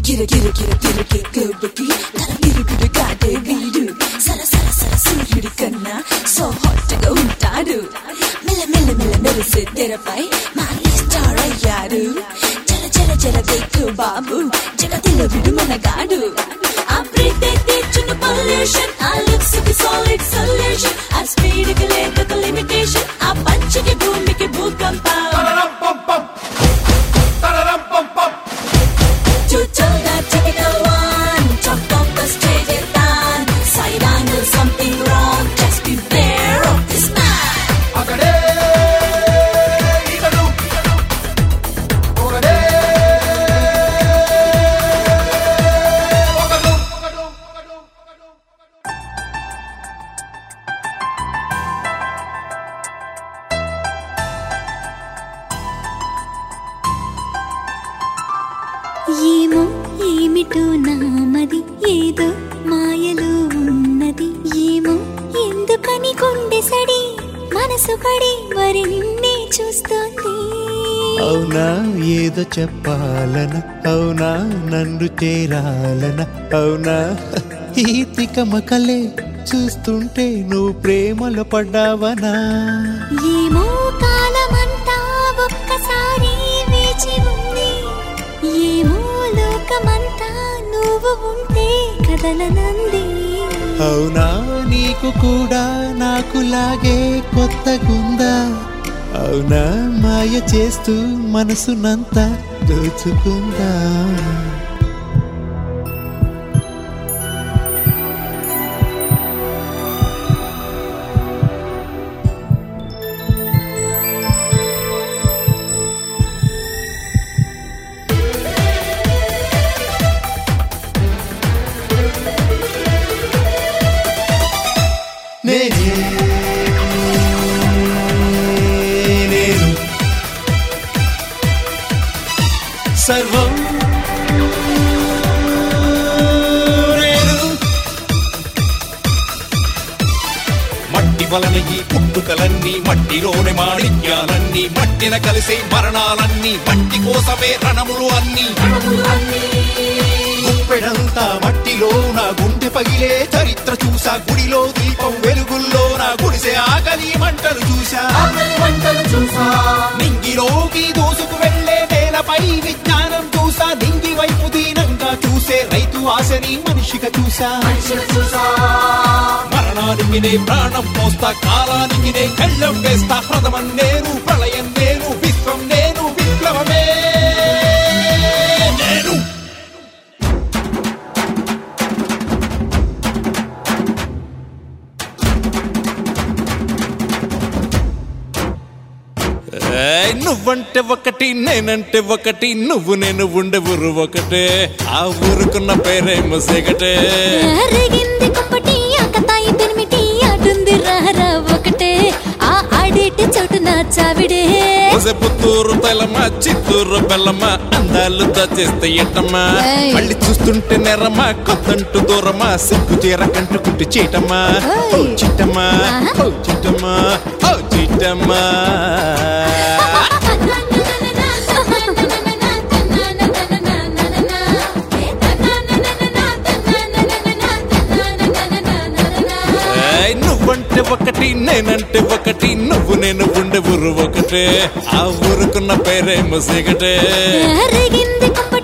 గిర గిర గిర గిరకే క్లబ్కి తన విరుగుడు కాదే వీడు సర సర సర సూర్యుడి కన్నా సో హాట్ గా ఉంటాడు మెల్ల మెల్ల మెల్ల మెరిసే తెరపై మారి స్టార్ అయ్యాడు జర జర జర దేకు బాబు జగతిలో విడు మనగాడు ఆ బ్రీత్ తెచ్చున్న పొల్యూషన్ ఆ లుక్స్ కి సాలిడ్ సొల్యూషన్ ఆ స్పీడ్ కి లేక లిమిటేషన్ ఆ పంచికి భూమికి భూకంపం Chuchonga, typical one. Top of the stage is done. Side angle, something wrong. Just beware of this man. అతడే ఇతడు ఒకడే ఒకడు ఒకడు ఒకడు ఒకడు ఏమో ఏమిటో నామది ఏదో మాయలో ఉన్నది ఏమో ఎందుకని గుండె సడి మనసు పడి మరి నిన్నే చూస్తోంది అవునా ఏదో చెప్పాలన అవునా నన్ను చేరాలన అవునా ఈ తికమకలే చూస్తుంటే నువ్వు ప్రేమలో పడ్డావనా ఏమో కాలమంతా ఒక్కసారి వేచి ఉంది ఏమో లోకమంతా నువ్వు ఉంటే కదలనంది అవునా నీకు కూడా నాకు లాగే కొత్తగుందా అవునా మాయ చేస్తూ మనసునంతా దోచుకుందా నేనే నేను సర్వం నేను మట్టి వలన ఈ పుట్టుకలన్నీ మట్టిలోని మాణిక్యాలన్నీ మట్టిన కలిసే మరణాలన్నీ మట్టి కోసమే రణములు అన్నీ గుప్పెడంతా మట్టిలో నా గుండె పగిలే చరిత్ర చూసా గుడిలో దీపం వెలుగుల్లో నా గుడిసె ఆకలి మంటలు చూసా నింగిలోకి దూసుకు వెళ్లే నేలపై విజ్ఞానం చూసా నింగి వైపు దీనంగా చూసే రైతు ఆశని మనిషిగా చూసా మరణానికి నే ప్రాణం మోస్తా కాలానికి నే కళ్ళం వేస్తా ప్రథమం నేను ప్రళయం నేను విశ్వం నేను విప్లవమే నేను ఏయ్, నువ్వంటే ఒకటి నేనంటే ఒకటి నువ్వు నేను ఉండే ఊరు ఒకటే ఆ ఊరుకున్న పేరేమో సెగటే అరిగింది కుంపటి ఆకతాయి పెనిమిటి ఆడుంది రారా ఒకటే ఆ ఆడేటి చోటు నా చావిడే ఒసే పుత్తూరు తెలమా చిత్తూరు బెల్లమా అందాలు దాచేస్తే ఎట్టమ్మా ఏయ్. మళ్ళీ చూస్తుంటే నెరమా కొత్తంటూ దూరమా సిగ్గు చీర కంటుకుంటూ చీటమ్మా ఓ ఏయ్. చిట్టమ్మా ఆహా. ఓ చిట్టమ్మా ఓ చిట్టమ్మా ఏయ్, నువ్వంటే ఒకటి నేనంటే ఒకటి నువ్వు నేను ఉండే ఊరు ఒకటే ఆ ఊరుకున్న పేరేమో సిగటే అరిగింది కుంపటి